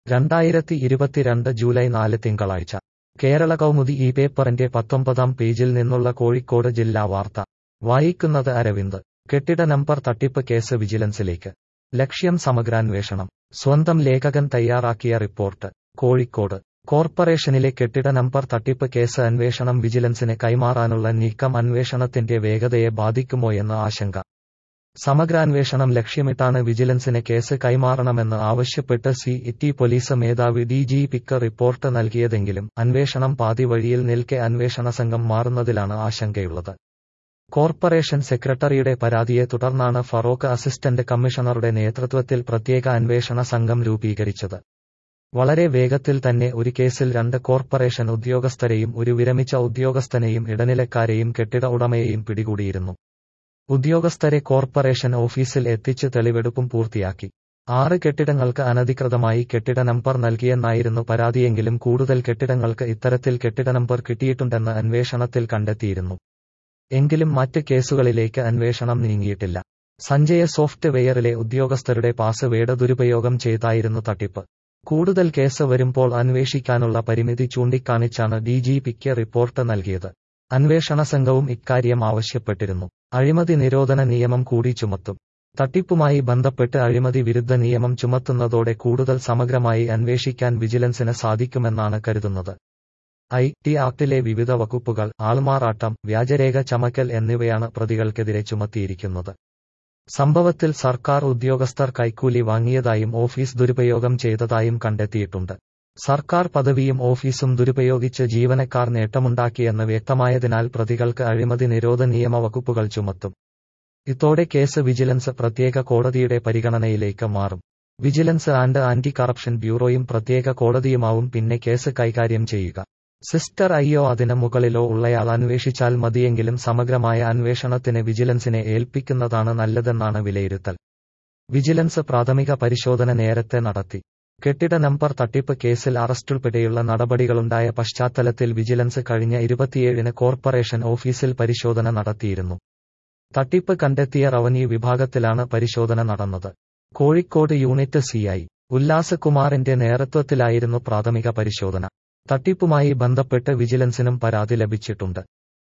രണ്ടായിരത്തി ഇരുപത്തിരണ്ട് ജൂലൈ നാല് തിങ്കളാഴ്ച കേരള കൗമുദി ഈ പേപ്പറിന്റെ പത്തൊമ്പതാം പേജിൽ നിന്നുള്ള കോഴിക്കോട് ജില്ലാ വാർത്ത വായിക്കുന്നത് അരവിന്ദ് കെട്ടിട നമ്പർ തട്ടിപ്പ് കേസ് വിജിലൻസിലേക്ക് ലക്ഷ്യം സമഗ്രാന്വേഷണം സ്വന്തം ലേഖകൻ തയ്യാറാക്കിയ റിപ്പോർട്ട് കോഴിക്കോട് കോർപ്പറേഷനിലെ കെട്ടിട നമ്പർ തട്ടിപ്പ് കേസ് അന്വേഷണം വിജിലൻസിന് കൈമാറാനുള്ള നീക്കം അന്വേഷണത്തിന്റെ വേഗതയെ ബാധിക്കുമോയെന്ന് ആശങ്ക സമഗ്രാന്വേഷണം ലക്ഷ്യമിട്ടാണ് വിജിലൻസിന് കേസ് കൈമാറണമെന്ന് ആവശ്യപ്പെട്ട് സി ഇറ്റി പോലീസ് മേധാവി ഡി ജി പിക്ക് റിപ്പോർട്ട് നൽകിയതെങ്കിലും അന്വേഷണം പാതി വഴിയിൽ നിൽക്കെ അന്വേഷണ സംഘം മാറുന്നതിലാണ് ആശങ്കയുള്ളത് കോർപ്പറേഷൻ സെക്രട്ടറിയുടെ പരാതിയെ തുടർന്നാണ് ഫറോക്ക് അസിസ്റ്റന്റ് കമ്മീഷണറുടെ നേതൃത്വത്തിൽ പ്രത്യേക അന്വേഷണ സംഘം രൂപീകരിച്ചത് വളരെ വേഗത്തിൽ തന്നെ ഒരു കേസിൽ രണ്ട് കോർപ്പറേഷൻ ഉദ്യോഗസ്ഥരെയും ഒരു വിരമിച്ച ഉദ്യോഗസ്ഥനെയും ഇടനിലക്കാരെയും കെട്ടിട ഉടമയെയും പിടികൂടിയിരുന്നു ഉദ്യോഗസ്ഥരെ കോർപ്പറേഷൻ ഓഫീസിൽ എത്തിച്ച് തെളിവെടുപ്പും പൂർത്തിയാക്കി ആറ് കെട്ടിടങ്ങൾക്ക് അനധികൃതമായി കെട്ടിട നമ്പർ നൽകിയെന്നായിരുന്നു പരാതിയെങ്കിലും കൂടുതൽ കെട്ടിടങ്ങൾക്ക് ഇത്തരത്തിൽ കെട്ടിട നമ്പർ കിട്ടിയിട്ടുണ്ടെന്ന് അന്വേഷണത്തിൽ കണ്ടെത്തിയിരുന്നു എങ്കിലും മറ്റ് കേസുകളിലേക്ക് അന്വേഷണം നീങ്ങിയിട്ടില്ല സഞ്ജയ സോഫ്റ്റ്വെയറിലെ ഉദ്യോഗസ്ഥരുടെ പാസ്വേഡ് ദുരുപയോഗം ചെയ്തായിരുന്നു തട്ടിപ്പ് കൂടുതൽ കേസ് വരുമ്പോൾ അന്വേഷിക്കാനുള്ള പരിമിതി ചൂണ്ടിക്കാണിച്ചാണ് ഡിജിപിക്ക് റിപ്പോർട്ട് നൽകിയത് അന്വേഷണ സംഘവും ഇക്കാര്യം ആവശ്യപ്പെട്ടിരുന്നു അഴിമതി നിരോധന നിയമം കൂടി ചുമത്തും തട്ടിപ്പുമായി ബന്ധപ്പെട്ട് അഴിമതി വിരുദ്ധ നിയമം ചുമത്തുന്നതോടെ കൂടുതൽ സമഗ്രമായി അന്വേഷിക്കാൻ വിജിലൻസിന് സാധിക്കുമെന്നാണ് കരുതുന്നത് ഐ ടി ആക്ടിലെ വിവിധ വകുപ്പുകൾ ആൾമാറാട്ടം വ്യാജരേഖ ചമക്കൽ എന്നിവയാണ് പ്രതികൾക്കെതിരെ ചുമത്തിയിരിക്കുന്നത് സംഭവത്തിൽ സർക്കാർ ഉദ്യോഗസ്ഥർ കൈക്കൂലി വാങ്ങിയതായും ഓഫീസ് ദുരുപയോഗം ചെയ്തതായും കണ്ടെത്തിയിട്ടുണ്ട് സർക്കാർ പദവിയും ഓഫീസും ദുരുപയോഗിച്ച് ജീവനക്കാർ നേട്ടമുണ്ടാക്കിയെന്ന് വ്യക്തമായതിനാൽ പ്രതികൾക്ക് അഴിമതി നിരോധ നിയമ വകുപ്പുകൾ ചുമത്തും ഇതോടെ കേസ് വിജിലൻസ് പ്രത്യേക കോടതിയുടെ പരിഗണനയിലേക്ക് മാറും വിജിലൻസ് ആൻഡ് ആന്റി കറപ്ഷൻ ബ്യൂറോയും പ്രത്യേക കോടതിയുമാവും പിന്നെ കേസ് കൈകാര്യം ചെയ്യുക സിസ്റ്റർ അയ്യോ അതിന് മുകളിലോ ഉള്ളയാൾ അന്വേഷിച്ചാൽ മതിയെങ്കിലും സമഗ്രമായ അന്വേഷണത്തിന് വിജിലൻസിനെ ഏൽപ്പിക്കുന്നതാണ് നല്ലതെന്നാണ് വിലയിരുത്തൽ വിജിലൻസ് പ്രാഥമിക പരിശോധന നേരത്തെ നടത്തി കെട്ടിട നമ്പർ തട്ടിപ്പ് കേസിൽ അറസ്റ്റുൾപ്പെടെയുള്ള നടപടികളുണ്ടായ പശ്ചാത്തലത്തിൽ വിജിലൻസ് കഴിഞ്ഞ ഇരുപത്തിയേഴിന് കോർപ്പറേഷൻ ഓഫീസിൽ പരിശോധന നടത്തിയിരുന്നു തട്ടിപ്പ് കണ്ടെത്തിയ റവന്യൂ വിഭാഗത്തിലാണ് പരിശോധന നടന്നത് കോഴിക്കോട് യൂണിറ്റ് സിഐ ഉല്ലാസകുമാറിന്റെ നേതൃത്വത്തിലായിരുന്നു പ്രാഥമിക പരിശോധന തട്ടിപ്പുമായി ബന്ധപ്പെട്ട് വിജിലൻസിനും പരാതി ലഭിച്ചിട്ടുണ്ട്